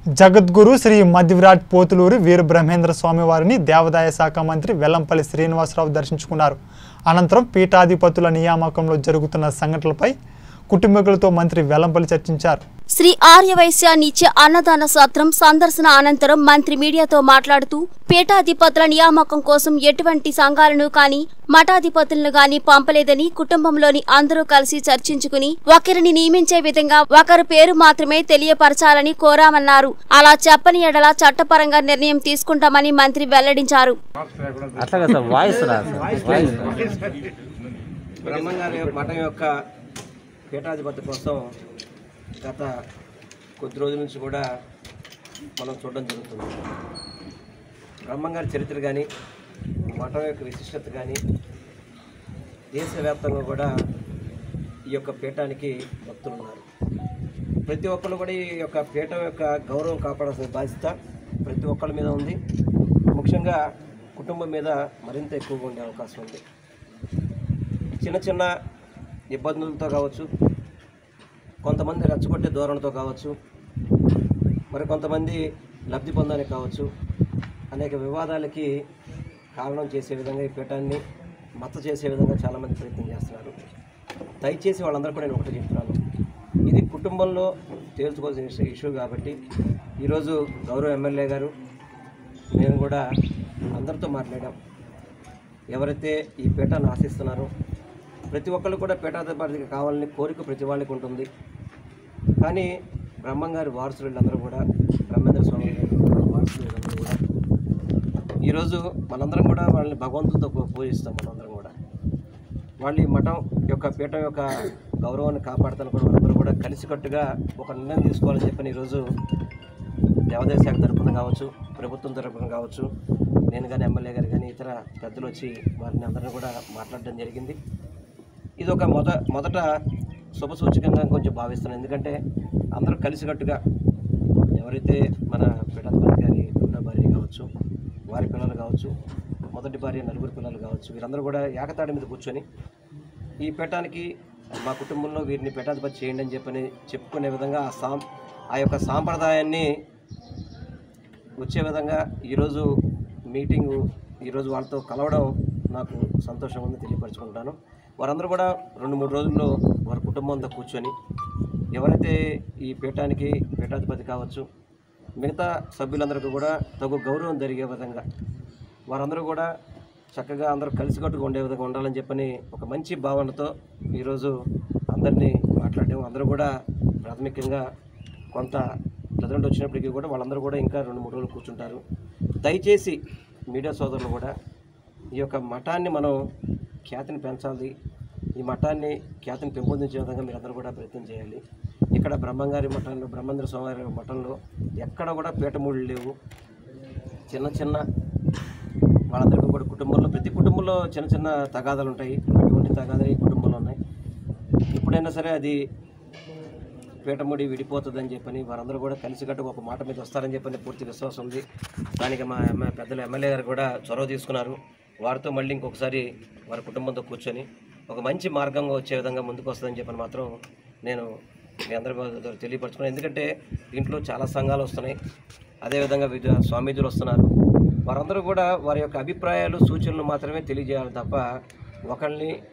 జగద్గురు శ్రీ మధ్విరాట్ పోతులూరి వీర బ్రహ్మేంద్ర స్వామి వారిని దేవాదాయ శాఖ మంత్రి వెల్లంపల్లి శ్రీనివాసరావు దర్శించుకున్నారు అనంతరం పీఠాధిపతుల నియామకంలో జరుగుతున్న సంఘటనలపై కుటుంబీకులతో మంత్రి వెల్లంపల్లి చర్చించారు శ్రీ ఆర్యవైశ్య నిత్య అన్నదాన సత్రం సందర్శన అనంతరం మంత్రి మీడియాతో మాట్లాడుతూ పీఠాధిపతుల నియామకం కోసం ఎటువంటి సంఘాలను కాని మఠాధిపతులను గాని పంపలేదని కుటుంబంలోని అందరూ కలిసి చర్చించుకుని ఒకరిని నియమించే విధంగా ఒకరి పేరు మాత్రమే తెలియపరచాలని కోరామన్నారు అలా చెప్పని ఎడల చట్టపరంగా నిర్ణయం తీసుకుంటామని మంత్రి వెల్లడించారు అట్లా కదా సార్ వాయిస్ రా సార్ వాయిస్ బ్రహ్మంగారి మఠం యొక్క పీఠాధిపతి కోసం గత కొద్ది రోజుల నుంచి కూడా మనం చూడడం జరుగుతుంది బ్రహ్మంగారి చరిత్ర కానీ మఠం యొక్క విశిష్టత కానీ దేశవ్యాప్తంగా కూడా ఈ యొక్క పీఠానికి భక్తులు ఉన్నారు ప్రతి ఒక్కళ్ళు కూడా ఈ యొక్క పీఠం యొక్క గౌరవం కాపాడాల్సిన బాధ్యత ప్రతి ఒక్కళ్ళ మీద ఉంది ముఖ్యంగా కుటుంబం మీద మరింత ఎక్కువగా ఉండే అవకాశం ఉంది చిన్న చిన్న ఇబ్బందులతో కావచ్చు కొంతమంది రెచ్చగొట్టే ధోరణితో కావచ్చు మరి కొంతమంది లబ్ధి పొందడానికి కావచ్చు అనేక వివాదాలకి కారణం చేసే విధంగా ఈ పీఠాన్ని మచ్చ చేసే విధంగా చాలామంది ప్రయత్నం చేస్తున్నారు దయచేసి వాళ్ళందరూ కూడా నేను ఒకటి చెప్తున్నాను ఇది కుటుంబంలో తేల్చుకోవాల్సిన ఇష్యూ- ఇష్యూ కాబట్టి ఈరోజు గౌరవ ఎమ్మెల్యే గారు నేను కూడా అందరితో మాట్లాడాం ఎవరైతే ఈ పీఠాన్ని ఆశిస్తున్నారో ప్రతి ఒక్కళ్ళు కూడా పీఠాధిపతికి కావాలని కోరిక ప్రతి వాళ్ళకి ఉంటుంది కానీ బ్రహ్మంగారి వారసులు వీళ్ళందరూ కూడా బ్రహ్మేంద్ర స్వామి గారి వారసులు వీళ్ళందరూ కూడా ఈరోజు మనందరం కూడా వాళ్ళని భగవంతుడితో పూ- పూజిస్తాం మనందరం కూడా వాళ్ళు ఈ మఠం యొక్క పీఠం యొక్క గౌరవాన్ని కాపాడుతాను కూడా వాళ్ళందరూ కూడా కలిసికట్టుగా ఒక నిర్ణయం తీసుకోవాలని చెప్పని ఈరోజు దేవాదాయ శాఖ తరపున కావచ్చు ప్రభుత్వం తరపున కావచ్చు నేను కానీ ఎమ్మెల్యే గారు కానీ ఇతర పెద్దలు వచ్చి వారిని అందరిని కూడా మాట్లాడడం జరిగింది ఇది ఒక మొద మొదట శుభసూచకంగా కొంచెం భావిస్తున్నాను ఎందుకంటే అందరూ కలిసికట్టుగా ఎవరైతే మన పీఠాధిపతి గారి రెండో భార్య కావచ్చు వారి పిల్లలు కావచ్చు మొదటి భార్య నలుగురు పిల్లలు కావచ్చు వీరందరూ కూడా ఏకతాడి మీద కూర్చొని ఈ పీఠానికి మా కుటుంబంలో వీరిని పీఠాధిపతి చేయండి అని చెప్పని చెప్పుకునే విధంగా ఆ సాం ఆ యొక్క సాంప్రదాయాన్ని వచ్చే విధంగా ఈరోజు మీటింగు ఈరోజు వాళ్ళతో కలవడం నాకు సంతోషం ఉంది తెలియపరచుకుంటాను వారందరూ కూడా రెండు మూడు రోజుల్లో వారి కుటుంబంతో కూర్చొని ఎవరైతే ఈ పీఠానికి పీఠాధిపతి కావచ్చు మిగతా సభ్యులందరికీ కూడా తగు గౌరవం జరిగే విధంగా వారందరూ కూడా చక్కగా అందరూ కలిసికట్టుగా ఉండే విధంగా ఉండాలని చెప్పని ఒక మంచి భావనతో ఈరోజు అందరినీ మాట్లాడాము అందరూ కూడా ప్రాథమికంగా కొంత రిజల్ట్ వచ్చినప్పటికీ కూడా వాళ్ళందరూ కూడా ఇంకా రెండు మూడు రోజులు కూర్చుంటారు దయచేసి మీడియా సోదరులు కూడా ఈ యొక్క మఠాన్ని మనం ఖ్యాతిని పెంచాలి ఈ మఠాన్ని ఖ్యాతిని పెంపొందించే విధంగా మీరందరూ కూడా ప్రయత్నం చేయాలి ఇక్కడ బ్రహ్మంగారి మఠంలో బ్రహ్మేంద్ర స్వామి మఠంలో ఎక్కడ కూడా పీఠముళ్ళు లేవు చిన్న చిన్న వాళ్ళందరికీ కూడా కుటుంబంలో ప్రతి కుటుంబంలో చిన్న చిన్న తగాదాలు ఉంటాయి అటువంటి తగాదాలు ఈ కుటుంబంలో ఉన్నాయి ఎప్పుడైనా సరే అది పీఠముడి విడిపోతుందని చెప్పని వారందరూ కూడా కలిసికట్టుగా ఒక మాట మీద వస్తారని చెప్పని పూర్తి విశ్వాసం ఉంది దానికి మా ఎమ్మె పెద్దలు ఎమ్మెల్యే గారు కూడా చొరవ తీసుకున్నారు వారితో మళ్ళీ ఇంకొకసారి వారి కుటుంబంతో కూర్చొని ఒక మంచి మార్గంగా వచ్చే విధంగా ముందుకు వస్తుందని చెప్పని మాత్రం నేను మీ అందరి ద్వారా తెలియపరచుకున్నాను ఎందుకంటే దీంట్లో చాలా సంఘాలు వస్తున్నాయి అదేవిధంగా వివిధ స్వామీజులు వస్తున్నారు వారందరూ కూడా వారి యొక్క అభిప్రాయాలు సూచనలు మాత్రమే తెలియజేయాలి తప్ప ఒకరిని